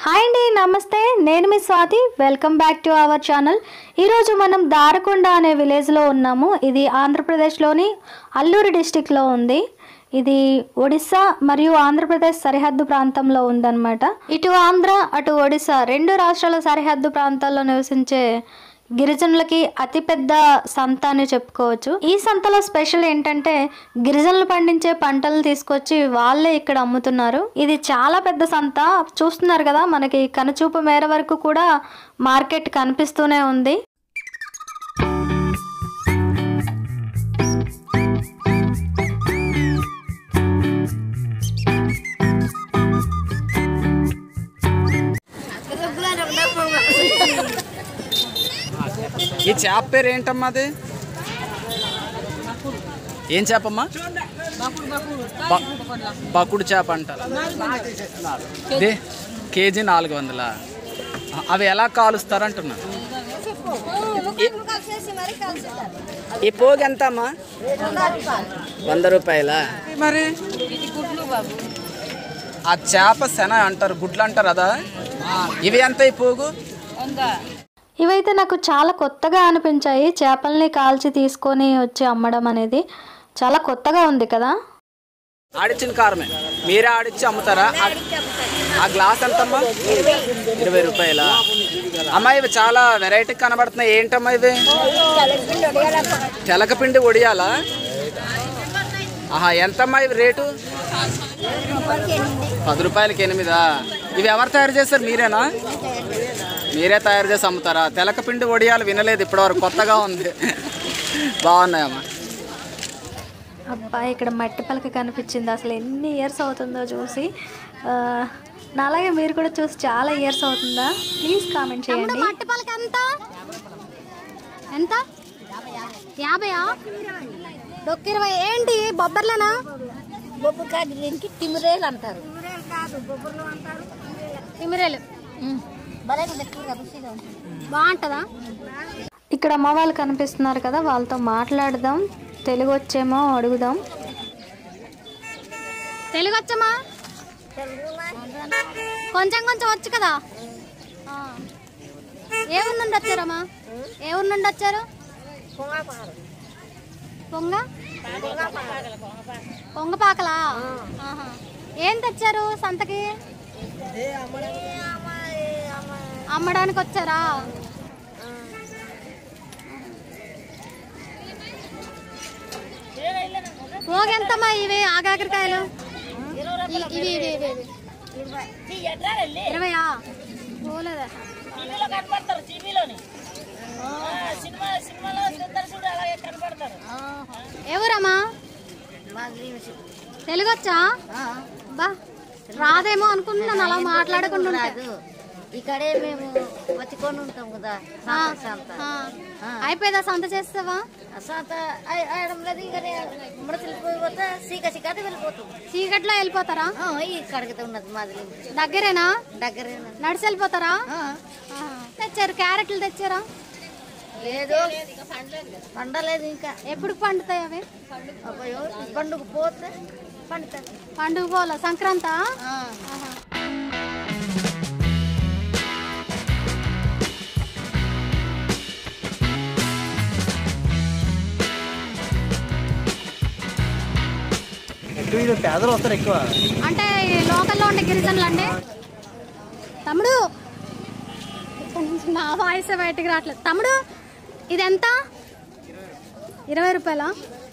Hi అండి నమస్తే నేను మీ Swathi welcome back to our channel ఈరోజు మనం దారకొండ అనే విలేజ్లో ఉన్నాము ఇది ఆంధ్రప్రదేశ్లోని అల్లూరి డిస్టిక్లో ఉంది ఇది ఒడిస్సా మరియు ఆంధ్రప్రదేశ్ సరిహద్దు ప్రాంతంలో ఉందన్నమాట ఇటు ఆంధ్ర అటు ఒడిస్సా రెండు రాష్ట్రాల సరిహద్దు ప్రాంతాల్లో నివసించే గిరిజనులకి అతిపెద్ద సంత అని చెప్పుకోవచ్చు ఈ సంతలో స్పెషల్ ఏంటంటే గిరిజనులు పండించే పంటలు తీసుకొచ్చి వాళ్ళే ఇక్కడ అమ్ముతున్నారు ఇది చాలా పెద్ద సంత చూస్తున్నారు కదా మనకి కనుచూపు మేర వరకు కూడా మార్కెట్ కనిపిస్తూనే ఉంది ఈ చేప పేరు ఏంటమ్మా అది ఏం చేపమ్మా బ- బకుడు చేప అంటారు ఇదే కేజీ నాలుగు వందల అవి ఎలా కాలుస్తారు అంటున్నా ఈ పోగు ఎంత అమ్మా వంద రూపాయల మరి ఆ చేప శన అంటారు గుడ్లు అంటారు అదా ఇవి ఎంత ఈ పోగు ఇవైతే నాకు చాలా కొత్తగా అనిపించాయి చేపల్ని కాల్చి తీసుకొని వచ్చి అమ్మడం అనేది చాలా కొత్తగా ఉంది కదా ఆడిచ్చిన కారమే మీరే ఆడిచ్చి అమ్ముతారా ఆ- ఆ గ్లాస్ ఎంతమ్మా ఇరవై రూపాయల అమ్మా ఇవి చాలా వెరైటీ కనబడుతున్నాయి ఏంటమ్మా ఇవి తెలకపిండి ఒడియాలా ఆహా ఎంతమ్మా ఇవి రేటు పది రూపాయలకి ఎనిమిదా ఇవి ఎవరు తయారు చేస్తారు మీరేనా మీరే తయారు చేసి అమ్ముతారా తెలకపిండి ఒడియాలు వినలేదు ఇప్పటివరకు కొత్తగా ఉంది బాగున్నాయమ్మా అబ్బా ఇక్కడ మట్టి పలక కనిపించింది అసలు ఎన్ని ఇయర్స్ అవుతుందో చూసి ఆ, నాలాగే మీరు కూడా చూసి చాలా ఇయర్స్ అవుతుందా ప్లీజ్ కామెంట్ చేయండి మట్టి పలక ఎంత ఎంత యాభయా డొక్క ఇరవై ఏంటి బొబ్బర్లేనా బొబ్బు కాదు దీనికి తిమిరేలు అంటారు తిమిరేలు భలే ఎక్కువగా రుచిగా ఉంటుంది బాగుంటుందా ఇక్కడ అమ్మ వాళ్ళు కనిపిస్తున్నారు కదా వాళ్ళతో మాట్లాడదాం తెలుగు వచ్చేమో అడుగుదాం తెలుగు వచ్చమ్మా కొంచెం కొంచెం వచ్చు కదా ఆ. ఏ ఊరు నుండి వచ్చారమ్మా ఏ ఊరు నుండి వచ్చారు పొంగ పొంగపాకలా ఆహా. ఏం తెచ్చారు సంతకి అమ్మడానికి వచ్చారా పోగెంతమ్మా ఇవి ఆగాకరకాయలు ఇ- ఇవి ఇవి ఇవి ఇవి ఇరవయా పోలేదా ఎవరమ్మా తెలుగు వచ్చా బా రాదేమో అనుకుంటున్నాను అలా మాట్లాడకుండా ఉంటే. రాదు ఇక్కడే మేము వచ్చుకొని ఉంటాం కదా ఆ, సంత ఆ. అయిపోయిందా సంత చేస్తావా సంత ఆడడం లేదు ఇక్కడే ముడతలు పోతే సీక సీకత వెళ్ళిపోతాం చీకట్లో వెళ్ళిపోతారా ఆ, ఈ కడగత ఉన్నది మాది దగ్గరేనా దగ్గరే నడిచి వెళ్ళిపోతారా ఆ, ఆ. తెచ్చారు క్యారెట్లు తెచ్చారా లేదు పండలేదు ఇంకా ఎప్పుడు పండుతాయి అవి అబ్బయ్యో, పండుగ పోతే పండుతుంది పండుగ పోలే సంక్రాంత ఆ. ఎక్కువ ఇది పేదలు వస్తారు ఎక్కువ అంటే ఈ లోకల్లో ఉండే గిరిజనులు అండి తమ్ముడు నా వాయిస్ బయటికి రావట్లేదు తమ్ముడు ఇది ఎంత ఇరవై రూపాయలా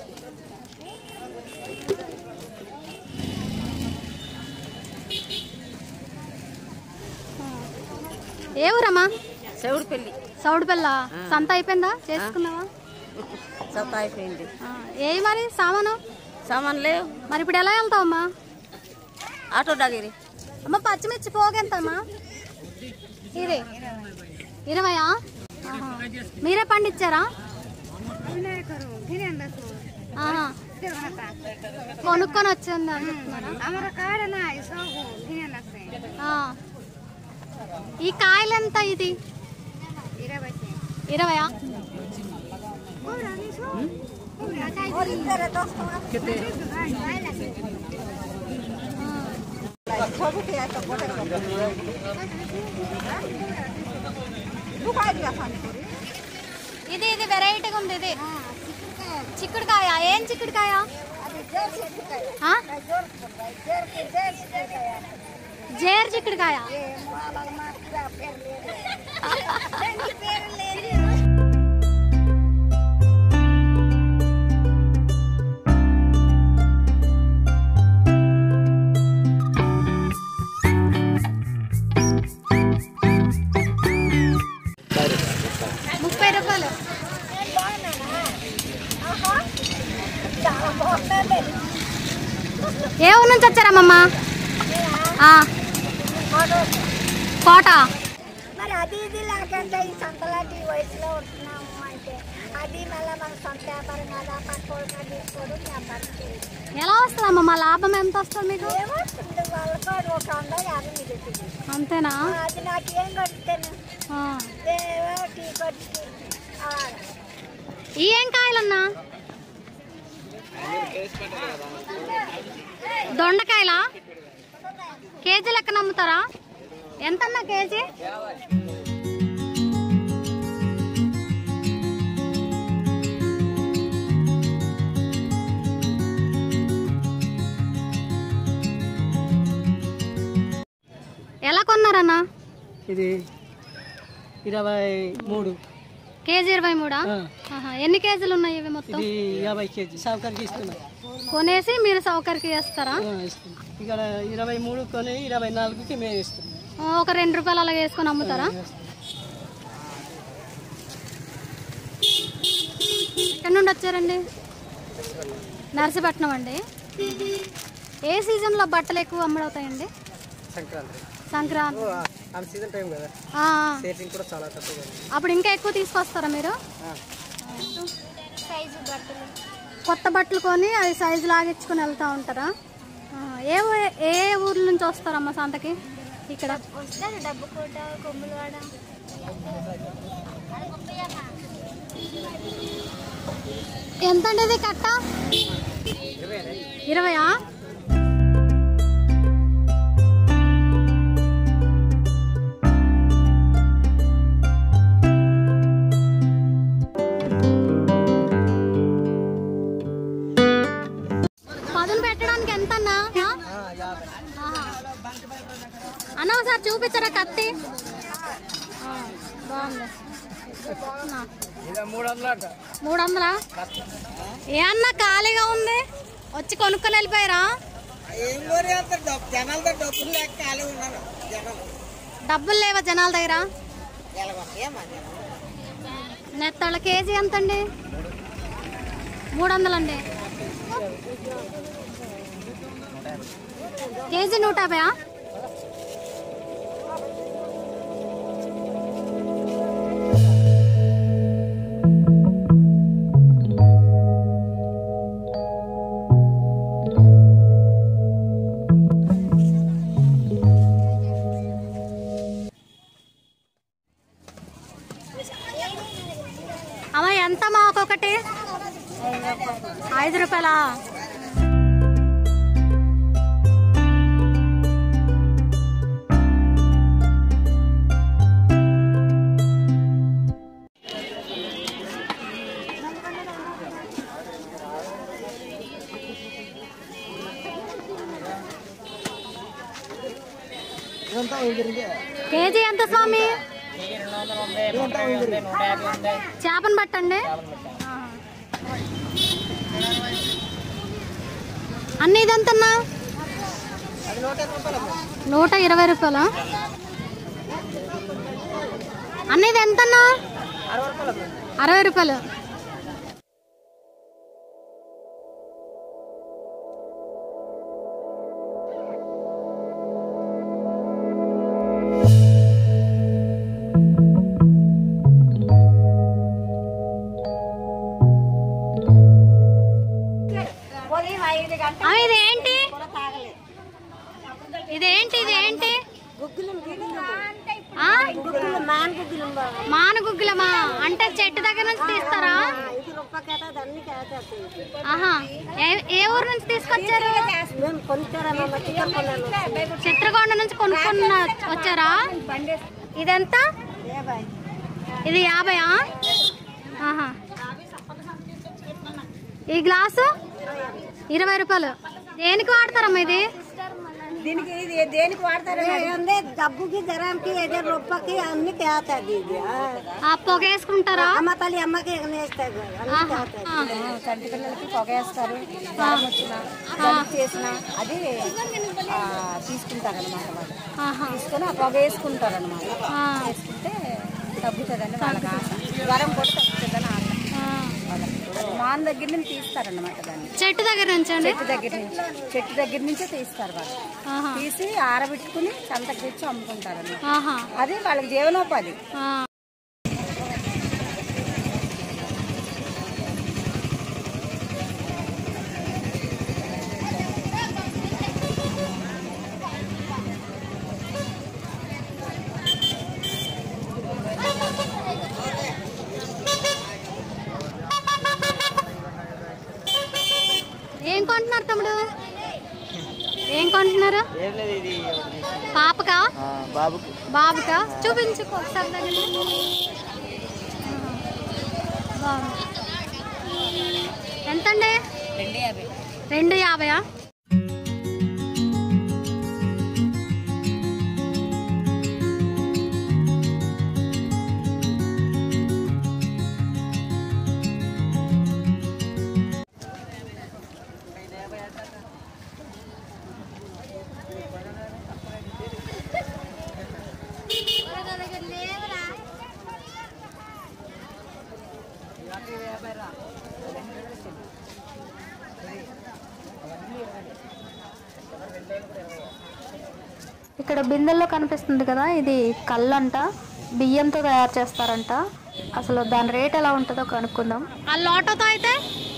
ఏ ఊరమ్మా చెవుడు పెళ్ళి సౌడుపల్ల సంత అయిపోయిందా చేసుకున్నావా సొంత అయిపోయింది ఆ, ఏ మరి సామాను సామాన్ లేవు మరి ఇప్పుడు ఎలా వెళ్తావమ్మా ఆటో డగిరి అమ్మ పచ్చిమిర్చి పోగెంతమ్మా ఇది ఇరవయా ఆహా. మీరే పండించారా ఆహా. కొనుక్కొని వచ్చింది అంటున్నారా? ఆ. ఈ కాయలు ఎంత ఇది ఇరవయా ఇది ఇది వెరైటీగా ఉంది ఇది చిక్కుడుకాయ ఏం చిక్కుడుకాయ ఆ? జేర్ చిక్కుడుకాయ ముప్పై రూపాయలు ఏ ఊరు నుంచి వచ్చారమ్మమ్మ ఆ. కోట మరి అది ఇది లేకుండా ఈ సంతలాంటి ఈ వయసులో ఉంటున్నాము అంటే అది మళ్ళీ మన సొంత వ్యాపారం కదా పక్క తీసుకోవడం వ్యాపారం చేయడం ఎలా వస్తుందమ్మమ్మ లాభం ఎంత వస్తుంది మీకు ఏమొస్తుంది వాళ్ళకి ఒక వంద యాభై మిగులుతుంది అంతేనా అది నాకు ఏం కొడుతాను ఆ. ఏవో టీ కొట్టి అలాగా ఈ ఏం కాయలన్నా దొండకాయలా కేజీ లెక్కన అమ్ముతారా ఎంతన్నా కేజీ ఎలా కొన్నారన్నా ఇది ఇరవై మూడు కేజీ ఇరవై మూడా ఆ. ఆహా. ఎన్ని కేజీలు ఉన్నాయి ఇవి మొత్తం ఇది యాభై కేజీ సావుకారికి ఇస్తున్నా కొనేసి మీరు సౌకర్కి వేస్తారా ఆ, ఇస్తున్నా ఇక్కడ ఇరవై మూడు కొని ఇరవై నాలుగుకి మేము ఇస్తున్నాం ఆ, ఒక రెండు రూపాయలు అలాగే వేసుకొని అమ్ముతారా ఎక్కడి నుండి వచ్చారండి నర్సీపట్నం అండి ఏ సీజన్లో బట్టలు ఎక్కువ అమ్ముడవుతాయండి సంక్రాంతి సంక్రాంతి ఆ సీజన్ టైం కదా ఆ, సేటింగ్ కూడా చాలా తక్కువ అప్పుడు ఇంకా ఎక్కువ తీసుకొస్తారా మీరు సైజు బట్టలు కొత్త బట్టలు కొని అది సైజు లాగించుకొని వెళ్తూ ఉంటారా ఆ, ఏ ఊ- ఏ ఊర్ల నుంచి వస్తారమ్మా సంతకి ఇక్కడ వస్తారు డబ్బు కోట కొమ్ములవాడ ఎంతండి ఇది కట్ట ఇరవయా పదును పెట్టడానికి ఎంతన్నా ఆ? ఆహా. అన్న ఒకసారి చూపించరా కత్తి ఆ, బాగుంది నా. మూడు వందలు మూడు వందలా ఏ అన్న ఖాళీగా ఉంది వచ్చి కొనుక్కొని వెళ్ళిపోయారా ఏం కోరేస్తారు జనాలతో డబ్బులు లేక ఖాళీ ఉన్నారు జనాలు డబ్బులు లేవా జనాల దగ్గర నెత్తళ్ళ కేజీ ఎంత అండి మూడు వందలండి కేజీ నూట యాభైయా అమ్మ ఎంత మా ఒక్కొక్కటి ఐదు రూపాయలా ఇదంతా ఊగిరికి కేజీ ఎంత స్వామి ఇదంతా ఊగిరి చేపను పట్టండి అన్ని ఇదంతన్నా అది నూట యాభై రూపాయలు అమ్మా. నూట ఇరవై రూపాయలు అన్న ఇది ఎంతన్నా అరవై రూపాయలు అమ్మా. అరవై రూపాయలు ఉదయం ఐదు గంటల అవి ఇదేంటి ఇదేంటి ఇదేంటి ఆ? గుగ్గులు మాన గుగ్గులు మానుగుగ్గులమా అంటే చెట్టు దగ్గర నుంచి తీస్తారా ఇది రూపాయలు అన్ని కేసేస్తాయి ఆహా ఏ ఏ ఊరు నుంచి తీసుకొచ్చారు మేము కొనుక్కారమ్మా చికెన్ కొన్నాను చిత్రకొండ నుంచి కొనుక్కున్న వచ్చారా ఇదెంత ఇది యాభయా ఆహా ఈ గ్లాసు ఇరవై రూపాయలు దేనికి వాడతారమ్మా ఇది దీనికి ఇది దేనికి వాడతారు అంటే డబ్బుకి జ్వరానికి ఏదో రూపాయకి అన్ని కేస్తుంది ఇది ఆ పొగ వేసుకుంటారా అమ్మ తల్లి అమ్మకి వేస్తారు అన్ని ఆహా, కేస్తుంది ఆ, చంటి పిల్లలకి పొగ వేస్తారు జ్వరం వచ్చిన జలుబు చేసిన అది ఆ, తీసుకుంటారనమాట వాళ్ళు ఆహా, తీసుకొని ఆ పొగ వేసుకుంటారనమాట ఆ, వేసుకుంటే తగ్గుతుందని వాళ్ళకి ఆశ జ్వరం కూడా తగ్గుతుందని ఆశ ఆ. వాళ్ళకి మాన్ దగ్గర నుంచి తీస్తారనమాట దాన్ని చెట్టు దగ్గర నుంచి అండి చెట్టు దగ్గర నుంచి చెట్టు దగ్గర నుంచే తీస్తారు వాళ్ళు ఆహా, తీసి ఆరబెట్టుకుని సంతకు తెచ్చి అమ్ముకుంటారనమాట ఆహా, అది వాళ్ళకి జీవనోపాధి ఆ. ఏం కొంటున్నారు తమ్ముడు ఏం కొంటున్నారు పాపకా బాబుకి బాబుకా చూపించు ఒకసారి దగ్గర ఎంతండి రెండు యాభై రెండు యాభయా ఇక్కడ బిందెల్లో కనిపిస్తుంది కదా ఇది కళ్ళంట బియ్యంతో తయారు చేస్తారంట అసలు దాని రేట్ ఎలా ఉంటుందో కనుక్కుందాం ఆ లోటోతో అయితే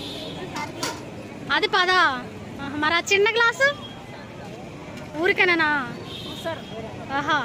అది పదా ఆహా, మరి ఆ చిన్న గ్లాసు ఊరికేనా ఆహా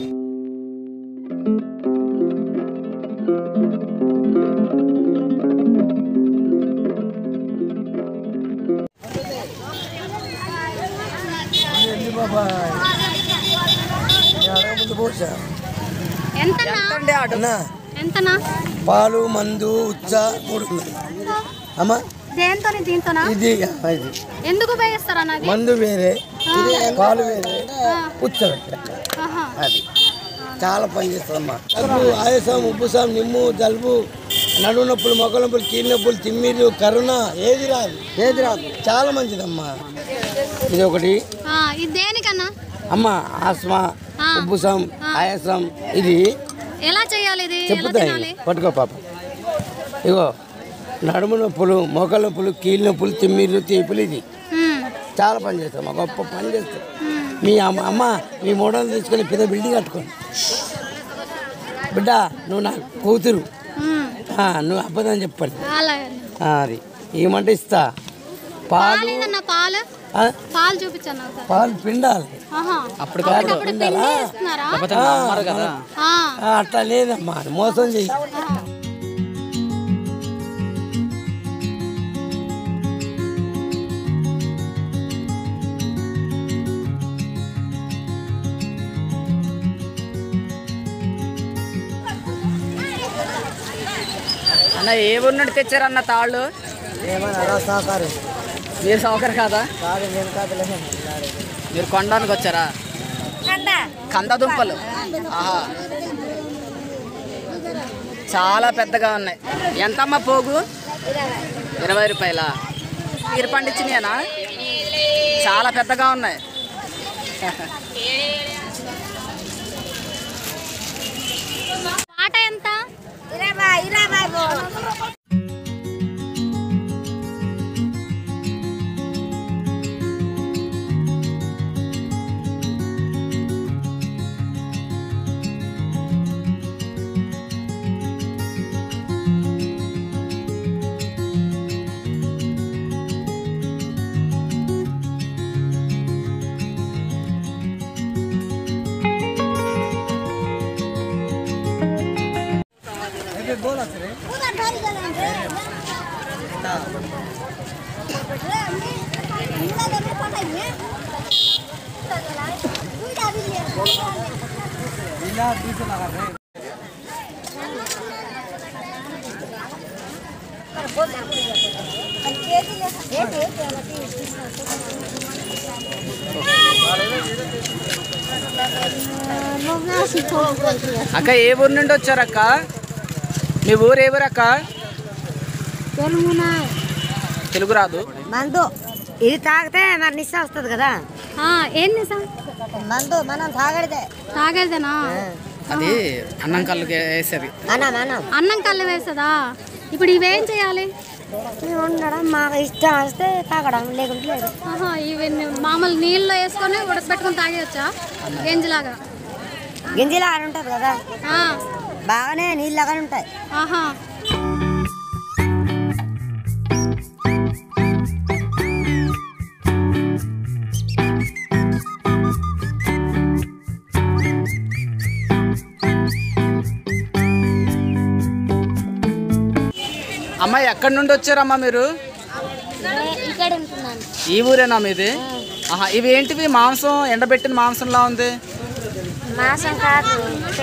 ఎంతనా అండి ఆటో ఎంతనా పాలు మందు ఉచ్చ మూడు ఉన్నాయి అమ్మా దేంతో దీంతోనా ఇది ఆ, ఇది ఎందుకు ఉపయోగిస్తారు అన్నది మందు వేరే పాలు వేరే ఉచ్చ వేరే. ఆహా అది చాలా పని చేస్తుందమ్మా జలుబు ఆయాసం ఉబ్బుసం నిమ్ము జలుబు నడుము నొప్పులు మొక్కల నొప్పులు కీళ్ళ నొప్పులు తిమ్మిర్లు కరుణ ఏది రాదు ఏది రాదు చాలా మంచిదమ్మా ఇది ఒకటి ఆ, ఇది దేనికన్నా అమ్మ ఆస్మా ఆ. ఉబ్బుసం ఆయాసం ఇది ఎలా చేయాలి ఇది ఎలా చెప్పుతాయి తినాలి పట్టుకో పాప ఇగో నడుము నొప్పులు మోకాల నొప్పులు కీళ్ళ నొప్పులు తిమ్మిర్లు తీపులు ఇది ఉమ్, చాలా పని చేస్తాం మా గొప్ప పని చేస్తాం మీ అమ్మ అమ్మ మీ మోడల్ తీసుకొని పెద్ద బిల్డింగ్ కట్టుకోండి బిడ్డ నువ్వు నా కూతురు ఉమ్, ఆ, నువ్వు అబద్ధం చెప్పండి అలాగే ఆ, అది ఏమంటే ఇస్తా పాలు పాలు ఏదన్నా పాలు ఆ, పాలు చూపించాను ఒకసారి. పాలు పిండాలి ఆహా అప్పటికప్పుడు అప్పటికప్పుడు పిండి ఇస్తున్నారా లేకపోతే నమ్మరు కదా ఆ, ఆ, అట్లా లేదమ్మా మోసం చెయ్యి అన్న ఏ ఊరు నుండి తెచ్చారన్న తాళ్ళు ఏమన్నా సహకారం మీరు సౌకర్యం కాదా కాదు నేను కాదులే మీరు కొనడానికి వచ్చారా కంద దుంపలు ఆహా చాలా పెద్దగా ఉన్నాయి ఎంతమ్మా పోగు ఇరవై రూపాయల మీరు పండించినాయనా చాలా పెద్దగా ఉన్నాయి పాట ఎంత ఇరవై ఇరవై बोला అక్క ఏ ఊరు నుండి వచ్చారక్క మీ ఊరు ఏ ఊరు అక్క తెలుగు రాదు మందు ఇది తాగితే మరి నిశ వస్తుంది కదా ఆ, ఏం నిజం మందు మనం తాగడితే తాగేదేనా అది అన్నం కళ్ళు వేసేది అన్నం అన్నం అన్నం కళ్ళు వేస్తుందా ఇప్పుడు ఇవేం చేయాలి మేము ఉండడం మాకు ఇష్టం వస్తే తాగడం లేకుంటే లేదు ఆహా ఇవి ని- మామూలు నీళ్ళలో వేసుకొని ఉడకబెట్టుకొని తాగేయచ్చా గంజిలాగా గింజలు ఆడ ఉంటుంది కదా ఆ, బాగానే నీళ్ళగానే ఉంటాయి ఆహా అమ్మ ఎక్కడి నుండి వచ్చారమ్మా మీరు ఇక్కడ ఉంటున్నాను ఈ ఊరేనా మీది ఆహా ఇవి ఏంటివి మాంసం ఎండబెట్టిన మాంసంలా ఉంది మాసం కాదు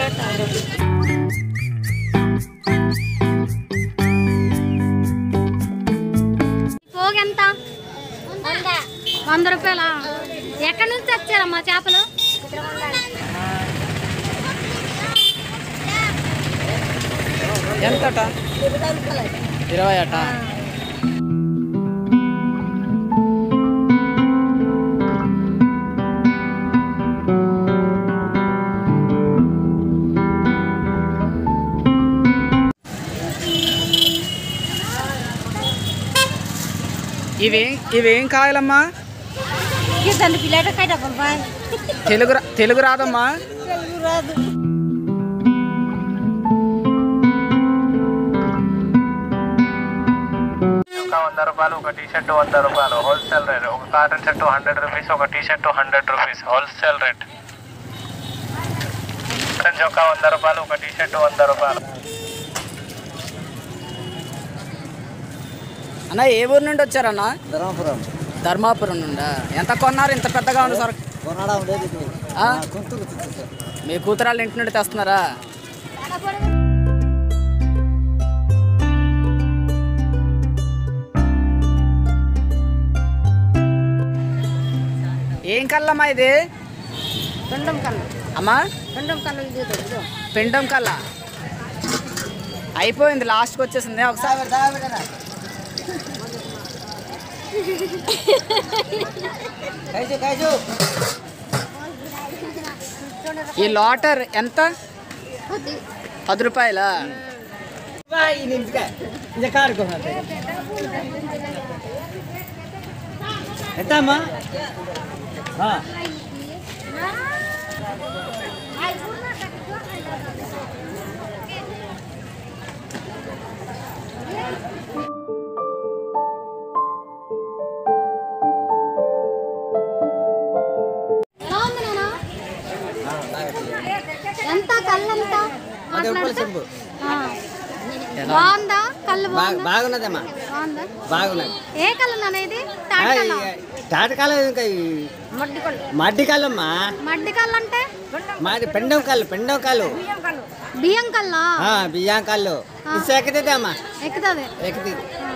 పోగు ఎంత వంద రూపాయలా ఎక్కడి నుంచి తెచ్చారమ్మా చేపలు ఎంతట ఇరవై అట ఇవేం ఇవేం కాయలమ్మా తెలుగు రా- తెలుగు రాదమ్మా ఒక వంద రూపాయలు ఒక టీ షర్ట్ వంద రూపాయలు హోల్సేల్ రేట్ ఒక కాటన్ షర్ట్ హండ్రెడ్ రూపీస్ ఒక T shirt hundred rupees wholesale rate cotton చొక్కా వంద రూపాయలు ఒక టీ షర్ట్ వంద రూపాయలు అన్న ఏ ఊరు నుండి వచ్చారన్నా ధర్మపురం ధర్మాపురం నుండా ఎంత కొన్నారు ఇంత పెద్దగా ఉంది సార్ కొనడం లేదు ఇది. ఆ? గుంటూరు చుట్టూ. మీ కూతురాళ్ళు ఇంటి నుండి తెస్తున్నారా ఏం కళ్ళమ్మా ఇది పెండం కళ్ళు అమ్మా పెండం కళ్ళు ఇది ఇదిగో. పిండం కళ్ళ అయిపోయింది లాస్ట్కి వచ్చేసింది ఒకసారి కైసు కైసు ఈ లాటర్ ఎంత పది రూపాయలా ఈ నిమిషం ఇది కారుకో ఎంత అమ్మా ఆ. ఎలా ఉంది నాన్న ఎంత కళ్ళు ఎంత పది రూపాయలు చెంబు ఆ. బాగుందా కళ్ళు బాగా బాగుందా బాగున్నదమ్మా బాగుందా బాగున్నది ఏ కళ్ళు నాన్న ఇది తాటి కళ్ళ తాటకాలం ఇంకా ఈ మడ్డి కాలమ్మా మడ్డి కళ్ళు అంటే మాది పెండం కాళ్ళు పెండం కాళ్ళు బియ్యం కల్లా ఆ, బియ్యం కాళ్ళు ఇది ఎక్కదే అమ్మా ఎక్కుతుంది ఎక్కది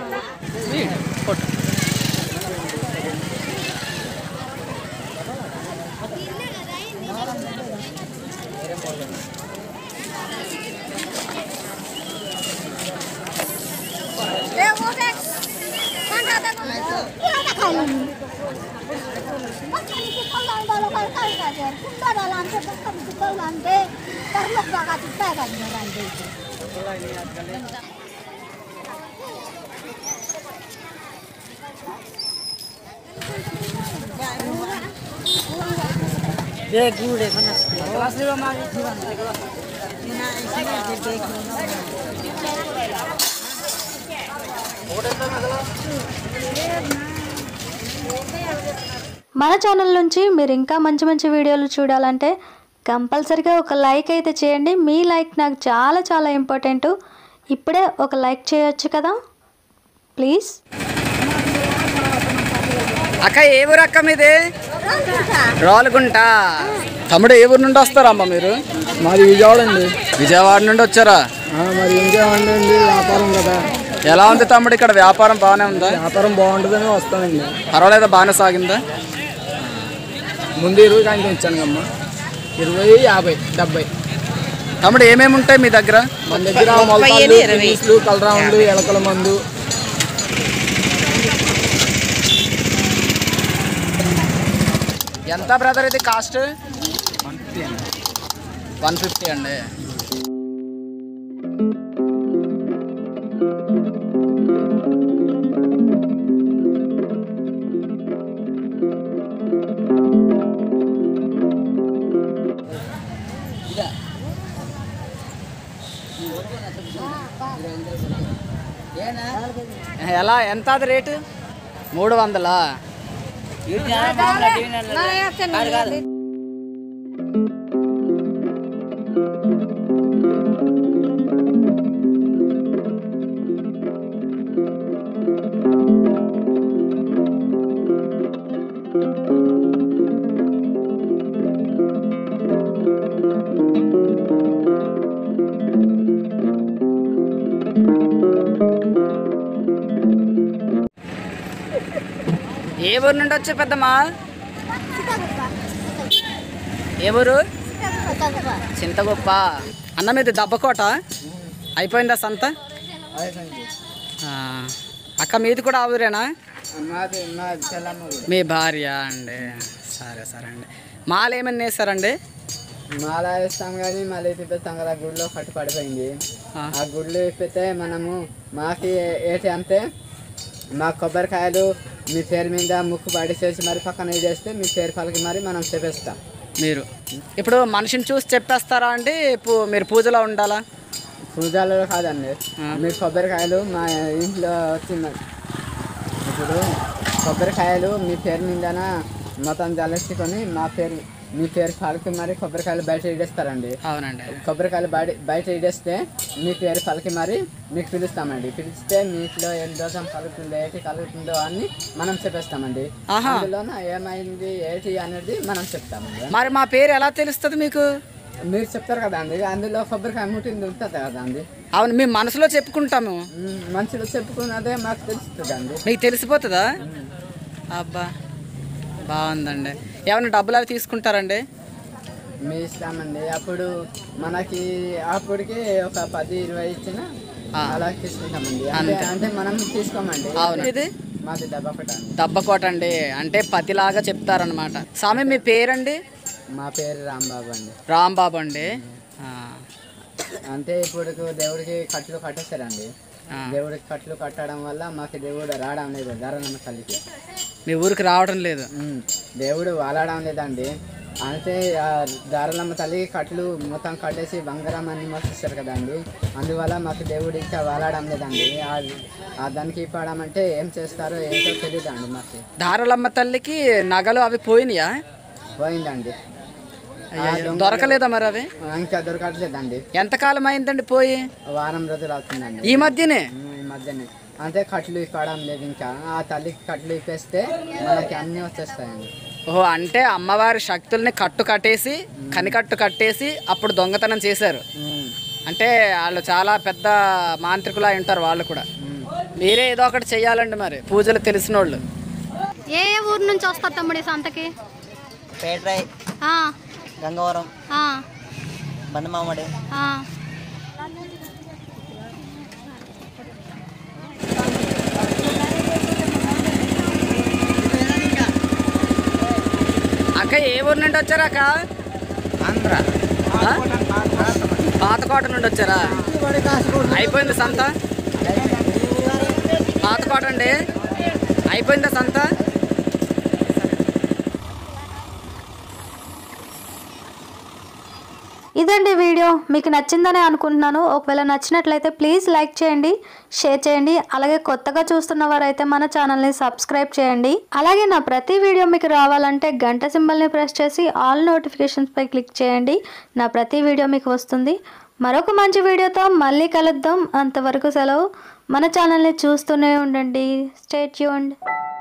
మన ఛానల్ నుంచి మీరు ఇంకా మంచి మంచి వీడియోలు చూడాలంటే కంపల్సరిగా ఒక లైక్ అయితే చేయండి మీ లైక్ నాకు చాలా చాలా ఇంపార్టెంట్ ఇప్పుడే ఒక లైక్ చేయొచ్చు కదా ప్లీజ్ అక్క ఏ ఊరు అక్క మీది రోలుగుంట తమ్ముడు ఏ ఊరు నుండి వస్తారమ్మా మీరు మాది విజయవాడ అండి విజయవాడ నుండి వచ్చారా మరి ఇంకేమండి వ్యాపారం కదా ఎలా ఉంది తమ్ముడు ఇక్కడ వ్యాపారం బాగానే ఉందా వ్యాపారం బాగుంటుందని వస్తానండి పర్వాలేదా బాగానే సాగిందా ముందు ఇరవై కాంతి ఇచ్చాను అమ్మ ఇరవై యాభై డెబ్బై తమ్ముడు ఏమేమి ఉంటాయి మీ దగ్గర మన దగ్గర మొలతాళ్ళు ఫినిష్లు కలరాండు ఎలకల మందు ఎంత బ్రదర్ ఇది కాస్ట్ వన్ ఫిఫ్టీ అండి ఎలా ఎంత అది రేటు మూడు వందలా ఏ ఊరు నుండి వచ్చే పెద్దమ్మా ఏ ఊరు చింతగొప్ప అన్న మీది దెబ్బకోట అయిపోయిందా సంత ఆ, అక్క మీది కూడా ఆ ఊరేనా మాది మాది తెల్లమ్మ మీ భార్య అండి సరే సరే అండి మాల ఏమన్నా వేస్తారండి మాల వేస్తాం కానీ మళ్ళీ తిప్పుతాం కదా గుడిలో కట్టు పడిపోయింది ఆ. ఆ గుడిలో ఇప్పితే మనము మాకి ఏంటి అంటే మా కొబ్బరికాయలు మీ పేరు మీద ముక్కు పడి చేసి మరి పక్కన వేస్తే మీ పేరు పలికి మరి మనం చెప్పేస్తాం మీరు ఇప్పుడు మనిషిని చూసి చెప్పేస్తారా అండి పూ- మీరు పూజలో ఉండాలా పూజలు కాదండి మీరు కొబ్బరికాయలు మా ఇంట్లో వచ్చింది ఇప్పుడు కొబ్బరికాయలు మీ పేరు మీదన మొత్తం జలెచ్చుకొని మా పేరు మీ పేరు పలికి మరి కొబ్బరికాయలు బయట ఇడేస్తారండి అవునండి కొబ్బరికాయలు బయట బయట ఇడేస్తే మీ పేరు పలికి మరి మీకు పిలుస్తామండి పిలిస్తే మీ ఇంట్లో ఏం దోషం కలుగుతుందో ఏంటి కలుగుతుందో అని మనం చెప్పేస్తామండి ఆహా. అందులోన ఏమైంది ఏంటి అనేది మనం చెప్తామండి మరి మా పేరు ఎలా తెలుస్తుంది మీకు మీరు చెప్తారు కదా అండి అందులో కొబ్బరికాయ ముట్టింది ఉంటుంది కదా అండి అవును మేము మనసులో చెప్పుకుంటాము మ్, మంచిలో చెప్పుకున్నదే మాకు తెలుస్తుంది అండి మీకు తెలిసిపోతుందా అబ్బా బాగుందండి ఏమైనా డబ్బులు అవి తీసుకుంటారండి మీ ఇస్తామండి అప్పుడు మనకి అప్పటికి ఒక పది ఇరవై ఇచ్చిన ఆ. అలా తీసుకుంటామండి అంటే అంటే మనం తీసుకోమండి అవును ఇది మాది డబ్బా ఒకటి అండి దబ్బకోట అండి అంటే పతిలాగా చెప్తారనమాట స్వామి మీ పేరండి మా పేరు రాంబాబు అండి రాంబాబు అండి ఆ, అంటే ఇప్పుడు దేవుడికి కట్లు కట్టేస్తారండి ఆ. దేవుడికి కట్లు కట్టడం వల్ల మాకు దేవుడు రావడం లేదు ధరనమ్మ తల్లికి మీ ఊరికి రావడం లేదు ఉమ్, దేవుడు వాలడం లేదండి అంటే ఆ దారులమ్మ తల్లి కట్లు మొత్తం కట్టేసి బంగారం అన్ని మోసిస్తారు కదండి అందువల్ల మాకు దేవుడు ఇంకా వాలడం లేదండి ఆ- ఆ దానికి ఇప్పడం అంటే ఏం చేస్తారో ఏంటో తెలియదు అండి మాకు దారులమ్మ తల్లికి నగలు అవి పోయినాయా పోయిందండి అయ్యయ్యో, దొరకలేదా మరి అవి ఇంకా దొరకట్లేదండి ఎంతకాలం అయిందండి పోయి వారం రోజులు అవుతుందండి ఈ మధ్యనే ఉమ్, ఈ మధ్యనే అంటే కట్లు ఇప్పడం లేదు ఇంకా ఆ తల్లికి కట్లు ఇప్పేస్తే మనకి అన్నీ వచ్చేస్తాయండి ఓహో అంటే అమ్మవారి శక్తుల్ని కట్టు కట్టేసి కనికట్టు కట్టేసి అప్పుడు దొంగతనం చేశారు ఉమ్, అంటే వాళ్ళు చాలా పెద్ద మాంత్రికులా ఉంటారు వాళ్ళు కూడా మీరే ఏదో ఒకటి చెయ్యాలండి మరి పూజలు తెలిసిన వాళ్ళు ఏ ఏ ఊరు నుంచి వస్తారు తమ్ముడు ఈ సంతకి పేట్రై ఆ, గంగవరం ఆ, బందమామడి ఆ. అక్క ఏ ఊరు నుండి వచ్చారా అక్క ఆ? పాతకోట నుండి వచ్చారా అయిపోయింది సంత పాతకోట అండి అయిపోయిందా సంత ఇదండి వీడియో మీకు నచ్చిందని అనుకుంటున్నాను ఒకవేళ నచ్చినట్లయితే ప్లీజ్ లైక్ చేయండి షేర్ చేయండి అలాగే కొత్తగా చూస్తున్న వారైతే మన ఛానల్ని సబ్స్క్రైబ్ చేయండి అలాగే నా ప్రతి వీడియో మీకు రావాలంటే గంట సింబల్ని ప్రెస్ చేసి ఆల్ నోటిఫికేషన్స్పై క్లిక్ చేయండి నా ప్రతి వీడియో మీకు వస్తుంది మరొక మంచి వీడియోతో మళ్ళీ కలుద్దాం అంతవరకు సెలవు మన ఛానల్ని చూస్తూనే ఉండండి స్టే ట్యూన్డ్